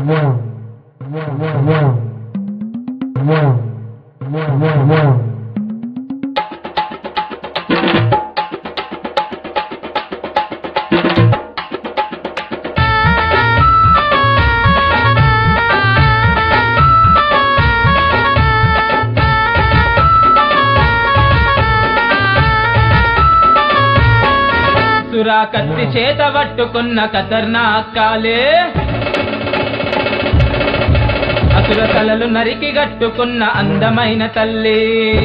సురా కత్తి చేత పట్టుకున్న కతర్నాకాలే అసుర తలలు నరికి గట్టుకున్న అందమైన తల్లి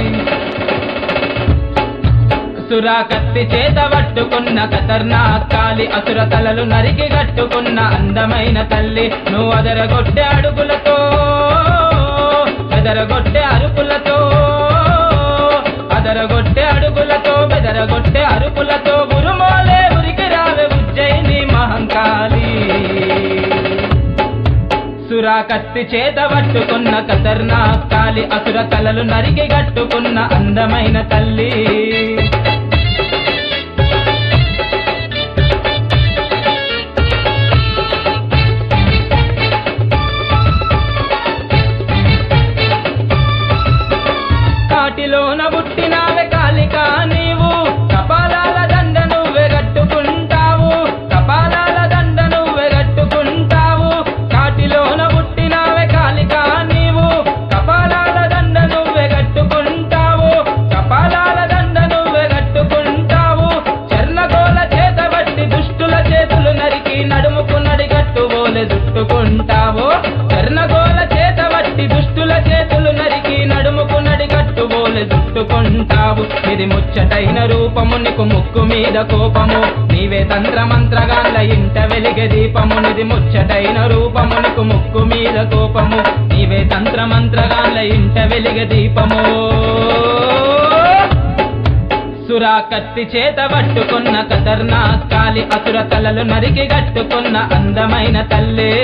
సురా కత్తి చేత పట్టుకున్న కతర్నాకాలి అసుర తలలు నరికి గట్టుకున్న అందమైన తల్లి నువ్వు అదరగొట్టె అడుగులతో బెదరగొట్టె అరుపులతో అదరగొట్టె అడుగులతో బెదరగొట్టె అరుపులతో గురుమోలే ఉరికి రావే ఉజ్జయిని మహంకాళి సురా కత్తి చేత పట్టుకున్న కతర్నా కాలి అసుర తలలు నరికి గట్టుకున్న అందమైన తల్లి కాటిలోన పుట్టినావే కాలికా నీవు కపాలాల దండ నువ్వే గట్టుకుంటావు కపాలాల దండ నువ్వే గట్టుకుంటావు కాటిలోన పుట్టినావే కాలికా నీవు కపాలాల దండ నువ్వే గట్టుకుంటావు కపాలాల దండ నువ్వే గట్టుకుంటావు చెర్నగోల చేత బట్టి దుష్టుల చేతులు నరికి నడుముకు నడిగట్టు ఓలె చుట్టుకుంటావు చెర్నగోల చేత బట్టి దుష్టుల చేతులు నరికి నడుముకు నడిగట్టు ఓలె చుట్టుకుంటావు ఇది ముచ్చటైన రూపము నీకు ముక్కు మీద కోపము నీవే తంత్ర మంత్రగాళ్ళ ఇంట వెలిగే దీపము నిది ముచ్చటైన రూపము నీకు ముక్కు మీద కోపము నీవే తంత్ర మంత్రగాళ్ళ ఇంట వెలిగే దీపము సురా కత్తి చేత పట్టుకున్న కదర్నా కాలి అసుర తలలు నరికి గట్టుకున్న అందమైన తల్లే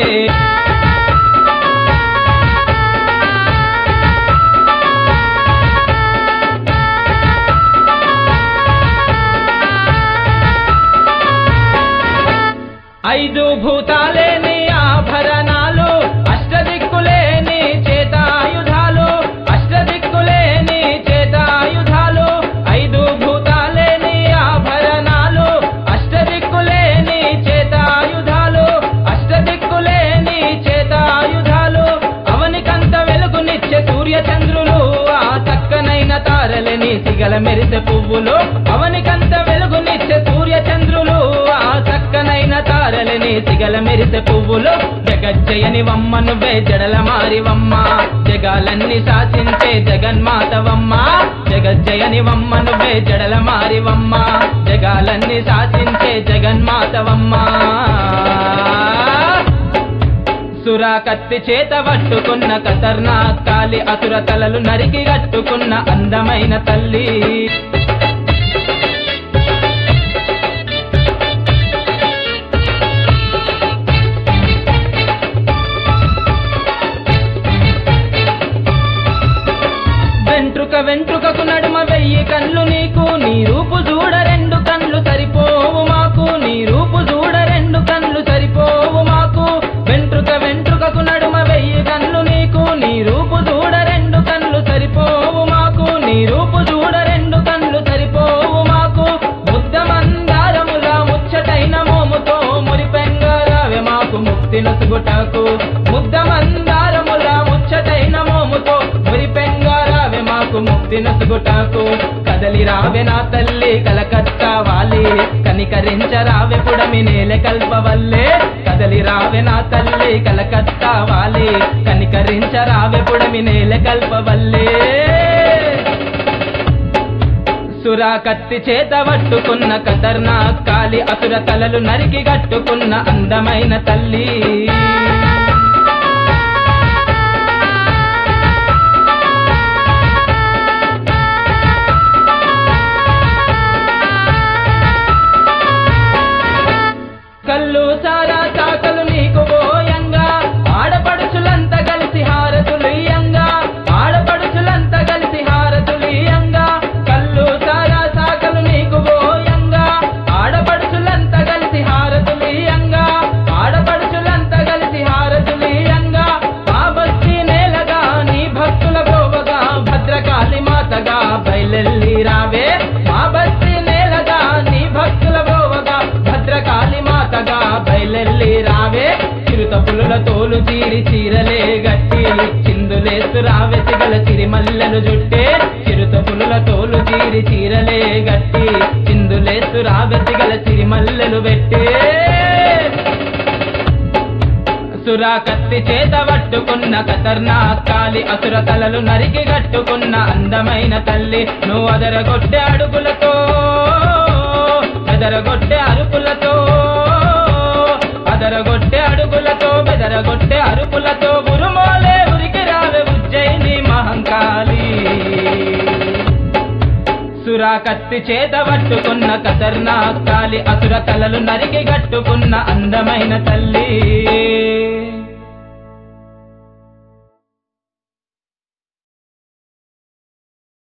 ఐదు భూతాలేని ఆభరణాలు అష్టదిక్కులేని చేతాయుధాలు అష్టదిక్కులేని చేతాయుధాలు ఐదు భూతాలేని ఆభరణాలు అష్టదిక్కులేని చేతాయుధాలు అష్టదిక్కులేని చేతాయుధాలు అవనికంత వెలుగునిచ్చే సూర్య చంద్రులు ఆ చక్కనైన తారలని సిగల మెరిసే పువ్వులు అవనికంత వెలుగునిచ్చే సూర్య చంద్రులు ఆ చక్కనైన తారలని సిగల మెరిసే పువ్వులు జగజ్జయని వమ్మ నువ్వే జడల మారివమ్మ జగాలన్నీ శాసించే జగన్మాతవమ్మ జగజ్జయని వమ్మ నువ్వే జడల మారివమ్మ జగాలన్నీ శాసించే జగన్మాతవమ్మ సురా కత్తి చేత పట్టుకున్న కతర్నా కాలి అసుర తలలు నరికి గట్టుకున్న అందమైన తల్లి వెంట్రుక వెంట్రుకకు నడుమ వెయ్యి కళ్ళు నీకు నీ రూపు చూడ రెండు కళ్ళు సరిపోవు మాకు నీ రూపు చూడ రెండు కళ్ళు సరిపోవు మాకు వెంట్రుక వెంట్రుకకు నడుమ వెయ్యి కళ్ళు నీకు నీ రూపు చూడ రెండు కళ్ళు సరిపోవు మాకు నీ రూపు చూడ రెండు కళ్ళు సరిపోవు మాకు ముద్ద మందారముల ముచ్చటైన మోముతో మురిపెంగరావే మాకు ముక్తి నొసుగుటకు ముద్ద మందారముల ముచ్చటైన మోముతో మురిపెంగరావే మాకు ముక్తి నొసుగుటకు కదలి రావే నా తల్లి కలకత్తా వాలి కనికరించరావే పుడమి నేల కల్పవల్లే కదలి రావే నా తల్లి కలకత్తా వాలి కనికరించరావే పుడమి నేల కల్పవల్లే సురా కత్తి చేత పట్టుకున్న కదర్నా కాలి అసుర తలలు నరికి గట్టుకున్న అందమైన తల్లి కళ్ళు సారా చాకలు నీకు పోయంగా ఆడపడుచులంతా కలిసి హారతులు ఇయ్యంగా ఆడపడుచులంతా కలిసి హారతులు ఇయ్యంగా కళ్ళు సారా సాకలు నీకు పోయంగా ఆడపడుచులంతా కలిసి హారతులు ఇయ్యంగా ఆడపడుచులంతా కలిసి తోలు తీరి చీరలే గట్టి చిందులేస్తు రావెసి గల సిరిమల్లెలు జుట్టే చిరుత పులుల తోలు తీరి చీరలే గట్టి చిందులేస్తు రావెసి గల సిరిమల్లెలు పెట్టే సురా కత్తి చేత పట్టుకున్న కతర్నా కాలి అసుర తలలు నరికి గట్టుకున్న అందమైన తల్లి నువ్వు అదరగొట్టె అడుగులతో బెదరగొట్టె అరుపులతో అదరగొట్టె అడుగులతో బెదరగొట్టె అరుపులతో గురుమోలే ఉరికి రావే ఉజ్జయిని మహంకాళి సురా కత్తి చేత పట్టుకున్న కతర్నా కాలి అసుర తలలు నరికి గట్టుకున్న అందమైన తల్లి